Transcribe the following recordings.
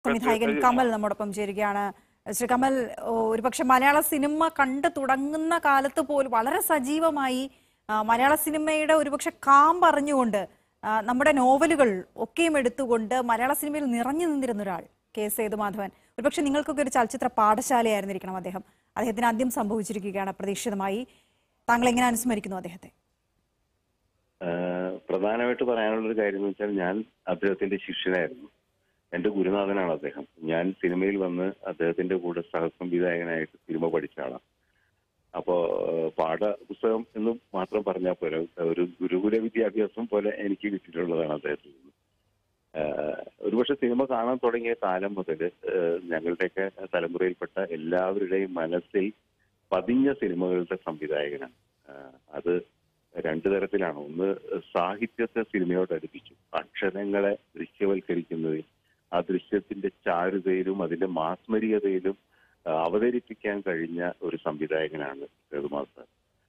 സംവിധായകൻ കമൽ നമ്മോടൊപ്പം ചേരുകയാണ് ശ്രീ കമൽ ഓ, ഒരുപക്ഷെ മലയാള സിനിമ കണ്ടു തുടങ്ങുന്ന കാലത്ത് പോലും വളരെ സജീവമായി ആ, മലയാള സിനിമയുടെ ഒരുപക്ഷെ കാമ്പ് അറിഞ്ഞുകൊണ്ട് ആ, നമ്മുടെ നോവലുകൾ ഒക്കെയും എടുത്തുകൊണ്ട് മലയാള സിനിമയിൽ നിറഞ്ഞു നിന്നിരുന്ന ഒരാൾ കെ സേതുമാധവൻ ഒരുപക്ഷെ നിങ്ങൾക്കൊക്കെ ഒരു ചലച്ചിത്ര പാഠശാലയായിരുന്നിരിക്കണം അദ്ദേഹം അദ്ദേഹത്തിന് ആദ്യം സംഭവിച്ചിരിക്കുകയാണ് അപ്രതീക്ഷിതമായി താങ്കൾ എങ്ങനെ അനുസ്മരിക്കുന്നു അദ്ദേഹത്തെ ആഹ് പ്രധാനമായിട്ട് പറയാനുള്ള ഒരു കാര്യം എന്ന് വെച്ചാൽ ഞാൻ അദ്ദേഹത്തിന്റെ ശിഷ്യനായിരുന്നു എന്റെ ഗുരുനാഥനാണ് അദ്ദേഹം ഞാൻ സിനിമയിൽ വന്ന് അദ്ദേഹത്തിന്റെ കൂടെ സഹസംവിധായകനായിട്ട് സിനിമ പഠിച്ച ആളാണ് അപ്പോ ആഹ് പാഠപുസ്തകം എന്ന് മാത്രം പറഞ്ഞാൽ പോരാ ഒരു ഗുരുകുല വിദ്യാഭ്യാസം പോലെ എനിക്ക് കിട്ടിയിട്ടുള്ളതാണ് അദ്ദേഹത്തിൽ നിന്ന് ആഹ് ഒരുപക്ഷെ സിനിമ കാണാൻ തുടങ്ങിയ കാലം മുതൽ ഞങ്ങളുടെയൊക്കെ തലമുറയിൽപ്പെട്ട എല്ലാവരുടെയും മനസ്സിൽ പതിഞ്ഞ സിനിമകളുടെ സംവിധായകനാണ് ആഹ് അത് രണ്ടു തരത്തിലാണ് ഒന്ന് സാഹിത്യത്തെ സിനിമയോട് അടുപ്പിച്ചു അക്ഷരങ്ങളെ ദൃശ്യവൽക്കരിക്കുന്നതിൽ ആ ദൃശ്യത്തിന്റെ ചാരുതയിലും അതിന്റെ മാസ്മരികതയിലും ആ, അവതരിപ്പിക്കാൻ കഴിഞ്ഞ ഒരു സംവിധായകനാണ് സേതുമാർ സാർ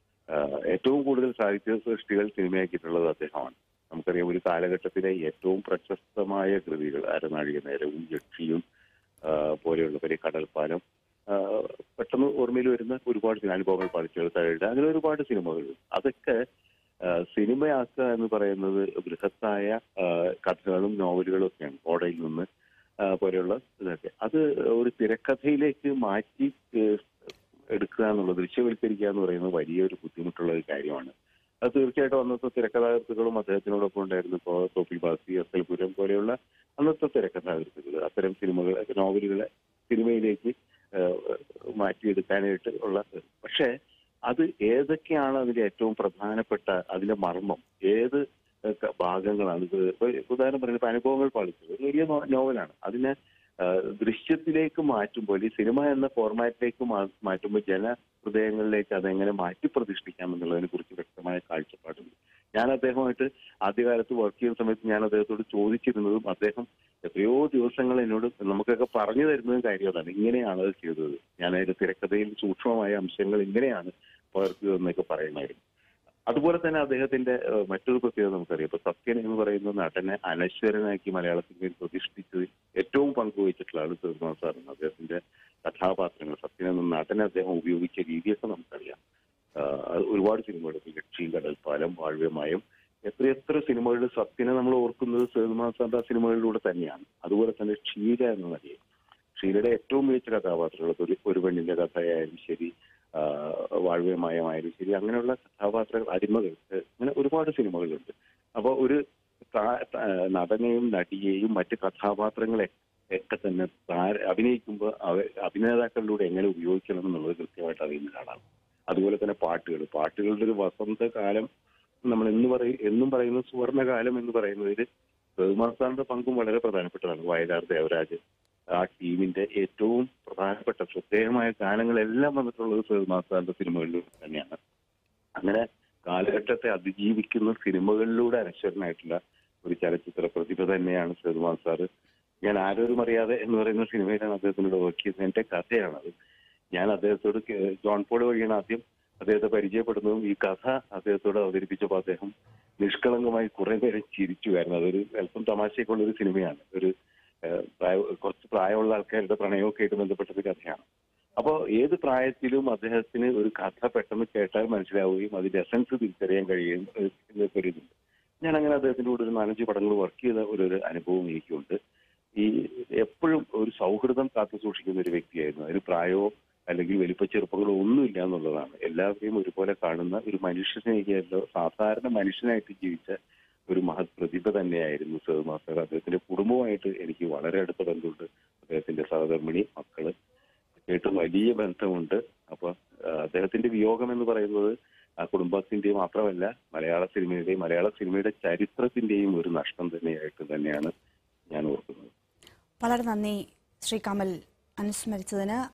ആ, ഏറ്റവും കൂടുതൽ സാഹിത്യ സൃഷ്ടികൾ സിനിമയാക്കിയിട്ടുള്ളത് അദ്ദേഹമാണ് നമുക്കറിയാം ഒരു കാലഘട്ടത്തിലെ ഏറ്റവും പ്രശസ്തമായ കൃതികൾ അരനാഴിക നേരവും യക്ഷിയും ആ, പോലെയുള്ള വലിയ കടൽപ്പാലം ആ, പെട്ടെന്ന് ഓർമ്മയിൽ വരുന്ന ഒരുപാട് സിനിമ അനുഭവങ്ങൾ പഠിച്ചത് തഴയുടെ അങ്ങനെ ഒരുപാട് സിനിമകൾ അതൊക്കെ ആ, സിനിമയാക്കുക എന്ന് പറയുന്നത് ബൃഹത്തായ ആ, കഥകളും നോവലുകളും ഒക്കെയാണ് ഓടയിൽ നിന്ന് ആ, പോലെയുള്ള ഇതൊക്കെ അത് ഒരു തിരക്കഥയിലേക്ക് മാറ്റി ഏ, എടുക്കുക എന്നുള്ളത് ദൃശ്യവൽക്കരിക്കുക എന്ന് പറയുന്നത് വലിയൊരു ബുദ്ധിമുട്ടുള്ള ഒരു കാര്യമാണ് അത് തീർച്ചയായിട്ടും അന്നത്തെ തിരക്കഥാകൃത്തുക്കളും അദ്ദേഹത്തിനോടൊപ്പം ഉണ്ടായിരുന്നു ഇപ്പോൾ തോപ്പിൽ ബാസി എസ് എൽ പുരം പോലെയുള്ള അന്നത്തെ തിരക്കഥാകൃത്തുകൾ അത്തരം സിനിമകൾ നോവലുകളെ സിനിമയിലേക്ക് ഏഹ്, മാറ്റിയെടുക്കാനായിട്ട് ഉള്ള പക്ഷേ അത് ഏതൊക്കെയാണ് അതിന്റെ ഏറ്റവും പ്രധാനപ്പെട്ട അതിന്റെ മർമ്മം ഏത് ഒക്കെ ഭാഗങ്ങളാണ് ഇത് ഇപ്പൊ ഉദാഹരണം പറയുന്നത് ഇപ്പൊ അനുഭവങ്ങൾ പാളിച്ചത് ഒരു വലിയ നോ- നോവലാണ് അതിനെ ആ, ദൃശ്യത്തിലേക്ക് മാറ്റുമ്പോൾ ഈ സിനിമ എന്ന ഫോർമാറ്റിലേക്ക് മാ- മാറ്റുമ്പോൾ ജനഹൃദയങ്ങളിലേക്ക് അതെങ്ങനെ മാറ്റി പ്രതിഷ്ഠിക്കാം എന്നുള്ളതിനെ കുറിച്ച് വ്യക്തമായ കാഴ്ചപ്പാടുണ്ട് ഞാൻ അദ്ദേഹമായിട്ട് ആദ്യകാലത്ത് വർക്ക് ചെയ്യുന്ന സമയത്ത് ഞാൻ അദ്ദേഹത്തോട് ചോദിച്ചിരുന്നതും അദ്ദേഹം എത്രയോ ദിവസങ്ങൾ എന്നോട് നമുക്കൊക്കെ പറഞ്ഞു തരുന്നതും കാര്യം അതാണ് ഇങ്ങനെയാണ് അത് ചെയ്തത് ഞാൻ അതിന്റെ തിരക്കഥയിൽ സൂക്ഷ്മമായ അംശങ്ങൾ ഇങ്ങനെയാണ് പകർത്തിയതെന്നൊക്കെ പറയുമായിരുന്നു അതുപോലെ തന്നെ അദ്ദേഹത്തിന്റെ ഏഹ്, മറ്റൊരു പ്രത്യേകത നമുക്കറിയാം ഇപ്പൊ സത്യൻ എന്ന് പറയുന്ന നടനെ അനശ്വരനാക്കി മലയാള സിനിമയിൽ പ്രതിഷ്ഠിച്ചതിൽ ഏറ്റവും പങ്കുവഹിച്ചിട്ടുള്ള ആള് തീർമാൻ സാറാണ് അദ്ദേഹത്തിന്റെ കഥാപാത്രങ്ങൾ സത്യൻ എന്ന നടനെ അദ്ദേഹം ഉപയോഗിച്ച രീതിയൊക്കെ നമുക്കറിയാം ആഹ്, അത് ഒരുപാട് സിനിമകൾ ഇപ്പൊ ലക്ഷ്മി കടൽപ്പാലം വാഴ്വ്യമായും എത്രയെത്ര സിനിമകളിൽ സത്യനെ നമ്മൾ ഓർക്കുന്നത് സേതുമാൻ സാറിന്റെ ആ സിനിമകളിലൂടെ തന്നെയാണ് അതുപോലെ തന്നെ ക്ഷീര എന്ന നടിയെ ഷീലയുടെ ഏറ്റവും മികച്ച കഥാപാത്രങ്ങൾ ഒരു ഒരു പെണ്ണിന്റെ കഥയായാലും ശരി ആ, വാഴ്വ്യമായമായാലും ശരി അങ്ങനെയുള്ള കഥാപാത്രങ്ങൾ അടിമകൾ ഏഹ്, അങ്ങനെ ഒരുപാട് സിനിമകളുണ്ട് അപ്പോൾ ഒരു താ- താ- നടനെയും നടിയെയും മറ്റ് കഥാപാത്രങ്ങളെ ഒക്കെ തന്നെ താര- അഭിനയിക്കുമ്പോൾ അവ അഭിനേതാക്കളിലൂടെ എങ്ങനെ ഉപയോഗിക്കണം എന്നുള്ളത് കൃത്യമായിട്ട് അറിയുന്ന ഒരാളാണ് അതുപോലെ തന്നെ പാട്ടുകൾ പാട്ടുകളുടെ ഒരു വസന്തകാലം നമ്മൾ എന്ന് പറയും എന്നും പറയുന്ന സുവർണകാലം എന്ന് പറയുന്നതിൽ ബഹുമാൻ സാറിന്റെ പങ്കും വളരെ പ്രധാനപ്പെട്ടതാണ് വയലാർ ദേവരാജ് ആ ടീമിന്റെ ഏറ്റവും പ്രധാനപ്പെട്ട ശ്രദ്ധേയമായ ഗാനങ്ങളെല്ലാം വന്നിട്ടുള്ളത് ബഹുമാൻ സാറിന്റെ സിനിമകളിൽ തന്നെയാണ് അങ്ങനെ കാലഘട്ടത്തെ അതിജീവിക്കുന്ന സിനിമകളിലൂടെ അനശ്വരനായിട്ടുള്ള ഒരു ചലച്ചിത്ര പ്രതിഭ തന്നെയാണ് സേതുമാൻ സാറ് ഞാൻ ആരോരും അറിയാതെ എന്ന് പറയുന്ന സിനിമയിലാണ് അദ്ദേഹത്തിനോട് വർക്ക് ചെയ്തത് എന്റെ കഥയാണത് ഞാൻ അദ്ദേഹത്തോട് കേ- ജോൺ പോൾ വഴിയാണ് ആദ്യം അദ്ദേഹത്തെ പരിചയപ്പെടുന്നതും ഈ കഥ അദ്ദേഹത്തോട് അവതരിപ്പിച്ചപ്പോൾ അദ്ദേഹം നിഷ്കളങ്കമായി കുറെ നേരം ചിരിച്ചു കാരണം അതൊരു അല്പം തമാശയൊക്കെയുള്ള ഒരു സിനിമയാണ് ഒരു ഏഹ്, പ്രായ- കുറച്ച് പ്രായമുള്ള ആൾക്കാരുടെ പ്രണയമൊക്കെ ആയിട്ട് ബന്ധപ്പെട്ട ഒരു കഥയാണ് അപ്പോൾ ഏത് പ്രായത്തിലും അദ്ദേഹത്തിന് ഒരു കഥ പെട്ടെന്ന് കേട്ടാൽ മനസ്സിലാവുകയും അതിന്റെ എസൻസ് തിരിച്ചറിയാൻ കഴിയുകയും ഏഹ്, ഇതൊക്കെ ഒരു ഇതുണ്ട് ഞാൻ അങ്ങനെ അദ്ദേഹത്തിന്റെ കൂടെ ഒരു നാലഞ്ച് പടങ്ങൾ വർക്ക് ചെയ്ത ഒരു ഒരു അനുഭവം എനിക്കുണ്ട് ഈ എപ്പോഴും ഒരു സൗഹൃദം കാത്തു സൂക്ഷിക്കുന്ന ഒരു വ്യക്തിയായിരുന്നു അതിന് പ്രായമോ അല്ലെങ്കിൽ വലിപ്പ ചെറുപ്പങ്ങളോ ഒന്നുമില്ല എന്നുള്ളതാണ് എല്ലാവരെയും ഒരുപോലെ കാണുന്ന ഒരു മനുഷ്യസ്നേഹിയല്ലോ സാധാരണ മനുഷ്യനായിട്ട് ജീവിച്ച ഒരു മഹത് പ്രതിഭ തന്നെയായിരുന്നു സേതുമാ സാർ അദ്ദേഹത്തിന്റെ കുടുംബവുമായിട്ട് എനിക്ക് വളരെ അടുത്ത ബന്ധമുണ്ട് അദ്ദേഹത്തിന്റെ സഹധർമ്മിണി മക്കള് ആയിട്ട് വലിയ ബന്ധമുണ്ട് അപ്പൊ ആ, അദ്ദേഹത്തിന്റെ വിയോഗം എന്ന് പറയുന്നത് ആ കുടുംബത്തിന്റെയും മാത്രമല്ല മലയാള സിനിമയുടെയും മലയാള സിനിമയുടെ ചരിത്രത്തിന്റെയും ഒരു നഷ്ടം തന്നെയായിട്ട് തന്നെയാണ് ഞാൻ ഓർക്കുന്നത് വളരെ നന്ദി ശ്രീ കമൽ അനുസ്മരിച്ചതിന്